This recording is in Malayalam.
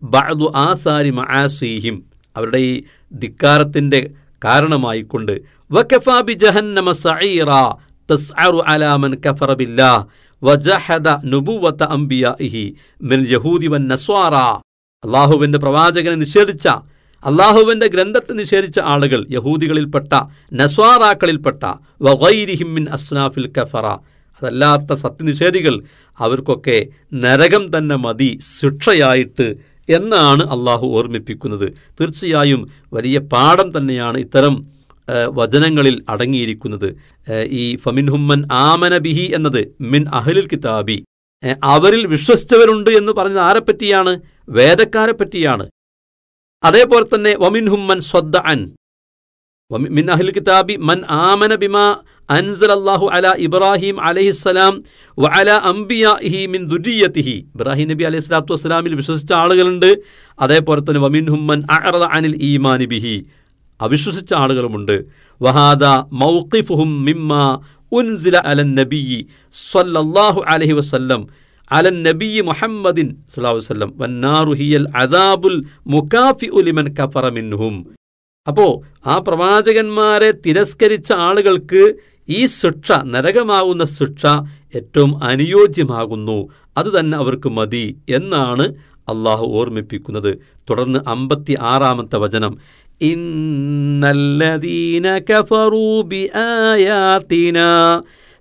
ബഅദു ആസാരി മആസീഹിം അവരുടെ ഈ ധിക്കാരത്തിന്റെ കാരണമായിക്കൊണ്ട് വകഫാ ബി ജഹന്നമ സഈറ തസ്അറു അലാ മൻ കഫറ ബില്ലാഹ് വജഹദ നുബുവത അംബിയാഇഹി മിൻ യഹൂദി വൻ നസ്വാറ അള്ളാഹുവിന്റെ പ്രവാചകനെ നിഷേധിച്ച അള്ളാഹുവിന്റെ ഗ്രന്ഥത്തെ നിഷേധിച്ച ആളുകൾ യഹൂദികളിൽപ്പെട്ട നസ്വാറാക്കളിൽപ്പെട്ട വഗൈരിഹിം മിൻ അസ്നാഫിൽ കഫറ അതല്ലാത്ത സത്യനിഷേധികൾ അവർക്കൊക്കെ നരകം തന്നെ മതി ശിക്ഷയായിട്ട് എന്നാണ് അള്ളാഹു ഓർമ്മിപ്പിക്കുന്നത് തീർച്ചയായും വലിയ പാഠം തന്നെയാണ് ഇത്തരം ഏഹ്, വചനങ്ങളിൽ അടങ്ങിയിരിക്കുന്നത് ഏഹ്, ഈ ഫമിൻഹുമ്മൻ ആമന ബിഹി എന്നത് മിൻ അഹ്ലിൽ കിതാബി ഏഹ്, അവരിൽ വിശ്വസിച്ചവരുണ്ട് എന്ന് പറഞ്ഞത് ആരെപ്പറ്റിയാണ് വേദക്കാരെ പറ്റിയാണ് അതേപോലെ തന്നെ വമിൻഹുമ്മൻ സ്വദ്ദ അൻ വമി- മിൻ അഹ്ലിൽ കിതാബി മൻ ആമന ബിമാ അൻസൽ അല്ലാഹു അല ഇബ്രാഹിം അലൈഹിസ്സലാം വ അല അംബിയാഹി മിൻ ദുരിയത്തിഹി ഇബ്രാഹിം നബി അലൈഹി സ്വലാത്തു വസ്സലാമിൽ വിശ്വസിച്ച ആളുകളുണ്ട് അതേപോലെ തന്നെ വമിൻഹുമ്മൻ അഅറദ അനിൽ ഈമാനി ബിഹി അവിശ്വസിച്ച ആളുകളുമുണ്ട് വഹാദ മൗഖിഫുഹും മിമ്മ ഉൻസില അലൻ നബിയി സ്വല്ലല്ലാഹു അലൈഹി വസല്ലം അലൻ നബിയി മുഹമ്മദിൻ സ്വല്ലല്ലാഹു അലൈഹി വസല്ലം വന്നാറു ഹിയൽ അദാബുൽ മുകാഫിഉ ലിമൻ കഫറ മിൻഹും അപ്പോ ആ പ്രവാചകന്മാരെ തിരസ്കരിച്ച ആളുകൾക്ക് ഈ ശിക്ഷ നരകമാകുന്ന ശിക്ഷ ഏറ്റവും അനുയോജ്യമാകുന്നു അത് തന്നെ അവർക്ക് മതി എന്നാണ് അള്ളാഹു ഓർമ്മിപ്പിക്കുന്നത് തുടർന്ന് അമ്പത്തി ആറാമത്തെ വചനം ഇന്നല്ലദീന കഫറൂ ബിആയാതിന